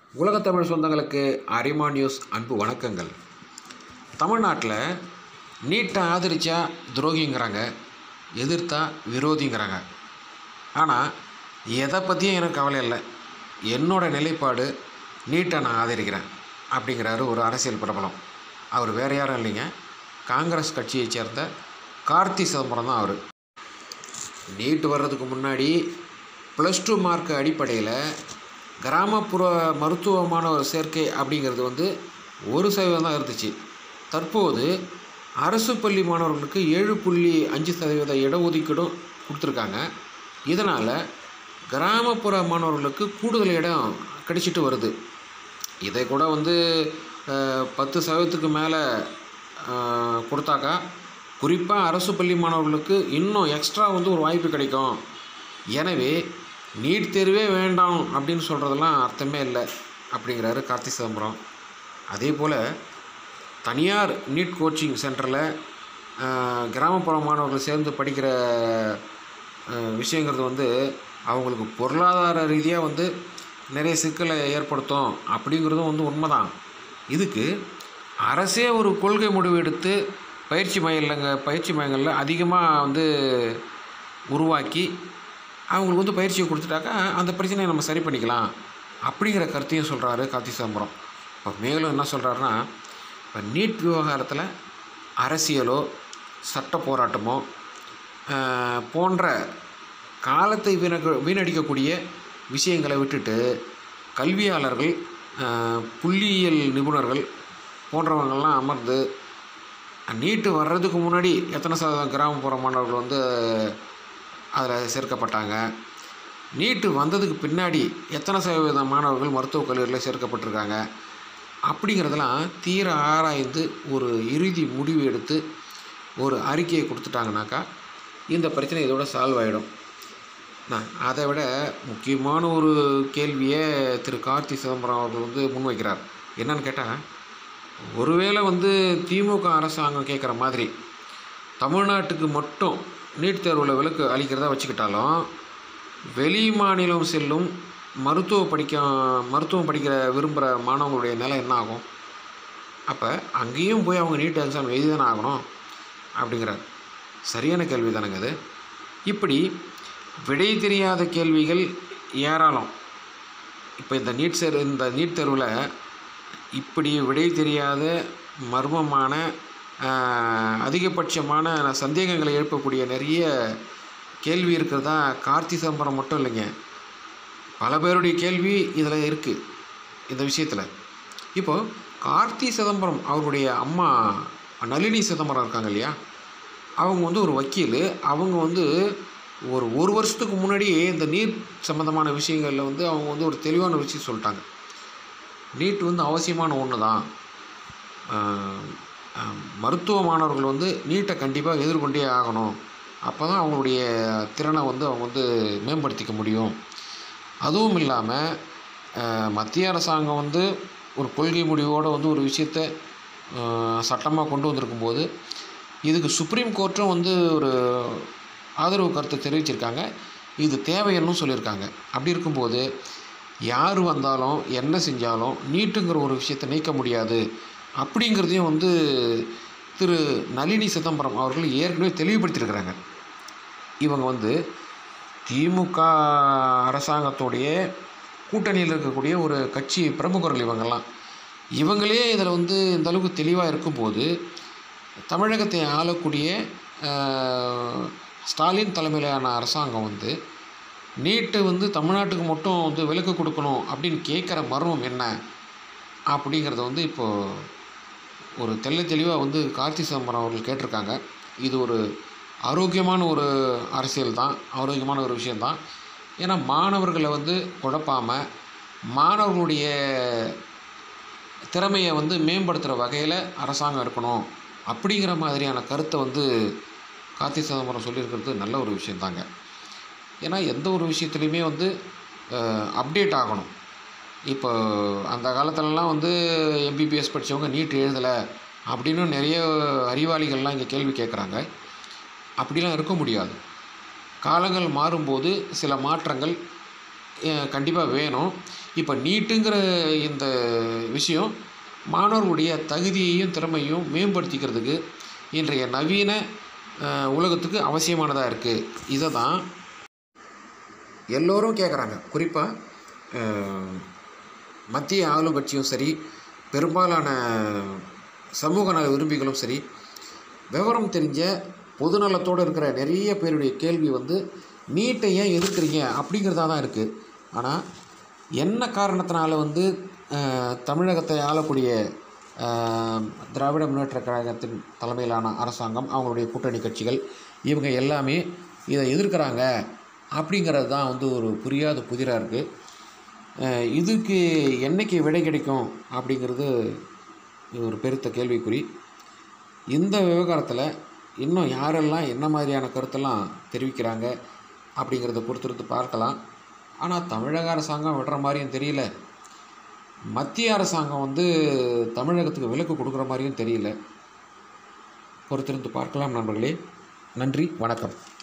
உலகத்தமிழ் சொந்தங்களுக்கு அரிமா நியூஸ் அன்பு வணக்கங்கள் தமிழ்நாட்டில் நீட்டை ஆதரித்தா துரோகிங்கிறாங்க எதிர்த்தா விரோதிங்கிறாங்க ஆனால் எதை பற்றியும் எனக்கு கவலை இல்லை என்னோடய நிலைப்பாடு நீட்டை நான் ஆதரிக்கிறேன் அப்படிங்கிறாரு ஒரு அரசியல் பிரபலம் அவர் வேறு யாரும் இல்லைங்க காங்கிரஸ் கட்சியைச் சேர்ந்த கார்த்தி சிதம்பரம் தான் அவர் நீட் வர்றதுக்கு முன்னாடி ப்ளஸ் டூ மார்க் அடிப்படையில் கிராமப்புற மருத்துவ மாணவர் சேர்க்கை அப்படிங்கிறது வந்து ஒரு சதவீதம் தான் இருந்துச்சு தற்போது அரசு பள்ளி மாணவர்களுக்கு ஏழு புள்ளி அஞ்சு சதவீத இடஒதுக்கீடும் கொடுத்துருக்காங்க இதனால் கிராமப்புற மாணவர்களுக்கு கூடுதல் இடம் கிடைச்சிட்டு வருது இதை கூட வந்து அஹ், பத்து சதவீதத்துக்கு மேலே அஹ், கொடுத்தாக்கா குறிப்பாக அரசு பள்ளி மாணவர்களுக்கு இன்னும் எக்ஸ்ட்ரா வந்து ஒரு வாய்ப்பு கிடைக்கும் எனவே நீட் தேர்வே வேண்டாம் அப்படின்னு சொல்கிறதெல்லாம் அர்த்தமே இல்லை அப்படிங்கிறாரு கார்த்தி சிதம்பரம் அதே போல் தனியார் நீட் கோச்சிங் சென்டரில் கிராமப்புற மாணவர்கள் சேர்ந்து படிக்கிற அஹ், விஷயங்கிறது வந்து அவங்களுக்கு பொருளாதார ரீதியாக வந்து நிறைய சிக்கலை ஏற்படுத்தும் அப்படிங்கிறதும் வந்து உண்மைதான் இதுக்கு அரசே ஒரு கொள்கை முடிவு எடுத்து பயிற்சி மையங்க பயிற்சி மையங்களில் அதிகமாக வந்து உருவாக்கி அவங்களுக்கு வந்து பயிற்சியை கொடுத்துட்டாக்கா அந்த பிரச்சனையை நம்ம சரி பண்ணிக்கலாம் அப்படிங்கிற கருத்தையும் சொல்கிறாரு கார்த்தி சிதம்பரம் இப்போ மேலும் என்ன சொல்கிறாருன்னா இப்போ நீட் விவகாரத்தில் அரசியலோ சட்ட போராட்டமோ ஆஹ், போன்ற காலத்தை வீணக வீணடிக்கக்கூடிய விஷயங்களை விட்டுட்டு கல்வியாளர்கள் ஆஹ், புள்ளியியல் நிபுணர்கள் போன்றவங்கள்லாம் அமர்ந்து நீட்டு வர்றதுக்கு முன்னாடி எத்தனை சதவீதம் கிராமப்புற மாணவர்கள் வந்து அதில் சேர்க்கப்பட்டாங்க நீட்டு வந்ததுக்கு பின்னாடி எத்தனை சதவீத மாணவர்கள் மருத்துவக் கல்லூரியில் சேர்க்கப்பட்டிருக்காங்க அப்படிங்கிறதெல்லாம் தீர ஆராய்ந்து ஒரு இறுதி முடிவு எடுத்து ஒரு அறிக்கையை கொடுத்துட்டாங்கனாக்கா இந்த பிரச்சனை இதோட சால்வ் ஆகிடும் நான் அதை விட முக்கியமான ஒரு கேள்வியை திரு கார்த்தி சிதம்பரம் அவர்கள் வந்து முன்வைக்கிறார் என்னன்னு கேட்டால் ஒருவேளை வந்து திமுக அரசாங்கம் கேட்குற மாதிரி தமிழ்நாட்டுக்கு மட்டும் நீட் தேர்வில் விலக்கு அளிக்கிறதா வச்சுக்கிட்டாலும் வெளி மாநிலம் செல்லும் மருத்துவ படிக்க மருத்துவம் படிக்கிற விரும்புகிற மாணவங்களுடைய நிலை என்ன ஆகும் அப்போ அங்கேயும் போய் அவங்க நீட் எக்ஸாம் எழுதி தானே ஆகணும் அப்படிங்கிறார் சரியான கேள்வி தானேங்க அது இப்படி விடை தெரியாத கேள்விகள் ஏராளம் இப்போ இந்த நீட் சேர் இந்த நீட் தேர்வில் இப்படி விடை தெரியாத மர்மமான ஆஹ், அதிகபட்சமான சந்தேகங்களை எழுப்பக்கூடிய நிறைய கேள்வி இருக்கிறதா கார்த்தி சிதம்பரம் மட்டும் இல்லைங்க பல பேருடைய கேள்வி இதில் இருக்குது இந்த விஷயத்தில் இப்போது கார்த்தி சிதம்பரம் அவருடைய அம்மா நளினி சிதம்பரம் இருக்காங்க இல்லையா அவங்க வந்து ஒரு வக்கீல் அவங்க வந்து ஒரு ஒரு வருஷத்துக்கு முன்னாடியே இந்த நீட் சம்மந்தமான விஷயங்களில் வந்து அவங்க வந்து ஒரு தெளிவான விஷயம் சொல்லிட்டாங்க நீட் வந்து அவசியமான ஒன்று தான் ஆஹ், ஆஹ், மருத்துவ மாணவர்கள் வந்து நீட்டை கண்டிப்பாக எதிர்கொண்டே ஆகணும் அப்போ தான் அவங்களுடைய திறனை வந்து அவங்க வந்து மேம்படுத்திக்க முடியும் அதுவும் இல்லாமல் மத்திய அரசாங்கம் வந்து ஒரு கொள்கை முடிவோடு வந்து ஒரு விஷயத்தை சட்டமாக கொண்டு வந்திருக்கும்போது இதுக்கு சுப்ரீம் கோர்ட்டும் வந்து ஒரு ஆதரவு கருத்தை தெரிவிச்சிருக்காங்க இது தேவைன்னு சொல்லியிருக்காங்க அப்படி இருக்கும்போது யார் வந்தாலும் என்ன செஞ்சாலும் நீட்டுங்கிற ஒரு விஷயத்தை நீக்க முடியாது அப்படிங்கிறதையும் வந்து திரு நளினி சிதம்பரம் அவர்கள் ஏற்கனவே தெளிவுபடுத்தியிருக்கிறாங்க இவங்க வந்து திமுக அரசாங்கத்துடைய கூட்டணியில் இருக்கக்கூடிய ஒரு கட்சி பிரமுகர்கள் இவங்கெல்லாம் இவங்களே இதில் வந்து இந்த அளவுக்கு தெளிவாக இருக்கும்போது தமிழகத்தை ஆளக்கூடிய ஆஹ், ஸ்டாலின் தலைமையிலான அரசாங்கம் வந்து நீட்டு வந்து தமிழ்நாட்டுக்கு மட்டும் வந்து விலக்கு கொடுக்கணும் அப்படின்னு கேட்குற மர்மம் என்ன அப்படிங்கிறத வந்து இப்போது ஒரு தெள்ள தெளிவாக வந்து கார்த்தி சிதம்பரம் அவர்கள் கேட்டிருக்காங்க இது ஒரு ஆரோக்கியமான ஒரு அரசியல் தான் ஆரோக்கியமான ஒரு விஷயந்தான் ஏன்னா மாணவர்களை வந்து குழப்பாமல் மாணவர்களுடைய திறமையை வந்து மேம்படுத்துகிற வகையில் அரசாங்கம் இருக்கணும் அப்படிங்கிற மாதிரியான கருத்தை வந்து கார்த்தி சிதம்பரம் சொல்லியிருக்கிறது நல்ல ஒரு விஷயந்தாங்க ஏன்னா எந்த ஒரு விஷயத்துலையுமே வந்து அப்டேட் ஆகணும் இப்போ அந்த காலத்துலலாம் வந்து எம்பிபிஎஸ் படித்தவங்க நீட் எழுதலை அப்படின்னு நிறைய அறிவாளிகள்லாம் இங்கே கேள்வி கேட்குறாங்க அப்படிலாம் இருக்க முடியாது காலங்கள் மாறும்போது சில மாற்றங்கள் கண்டிப்பாக வேணும் இப்போ நீட்டுங்கிற இந்த விஷயம் மாணவர்களுடைய தகுதியையும் திறமையும் மேம்படுத்திக்கிறதுக்கு இன்றைய நவீன அஹ், உலகத்துக்கு அவசியமானதாக இருக்குது இதை தான் எல்லோரும் கேட்குறாங்க குறிப்பாக மத்திய ஆளும் கட்சியும் சரி பெரும்பாலான சமூக நல விரும்பிகளும் சரி விவரம் தெரிஞ்ச பொதுநலத்தோடு இருக்கிற நிறைய பேருடைய கேள்வி வந்து நீட்டை ஏன் எதிர்க்கிறீங்க அப்படிங்கிறதா தான் இருக்குது ஆனால் என்ன காரணத்தினால வந்து அஹ், தமிழகத்தை ஆளக்கூடிய அஹ், திராவிட முன்னேற்ற கழகத்தின் தலைமையிலான அரசாங்கம் அவங்களுடைய கூட்டணி கட்சிகள் இவங்க எல்லாமே இதை எதிர்க்கிறாங்க அப்படிங்கிறது தான் வந்து ஒரு புரியாத புதிராக இருக்குது இதுக்கு என்னைக்கு விடை கிடைக்கும் அப்படிங்கிறது ஒரு பெருத்த கேள்விக்குறி இந்த விவகாரத்தில் இன்னும் யாரெல்லாம் என்ன மாதிரியான கருத்தெல்லாம் தெரிவிக்கிறாங்க அப்படிங்கிறத பொறுத்திருந்து பார்க்கலாம் ஆனால் தமிழக அரசாங்கம் விடுற மாதிரியும் தெரியல மத்திய அரசாங்கம் வந்து தமிழகத்துக்கு விலக்கு கொடுக்குற மாதிரியும் தெரியல பொறுத்திருந்து பார்க்கலாம் நண்பர்களே நன்றி வணக்கம்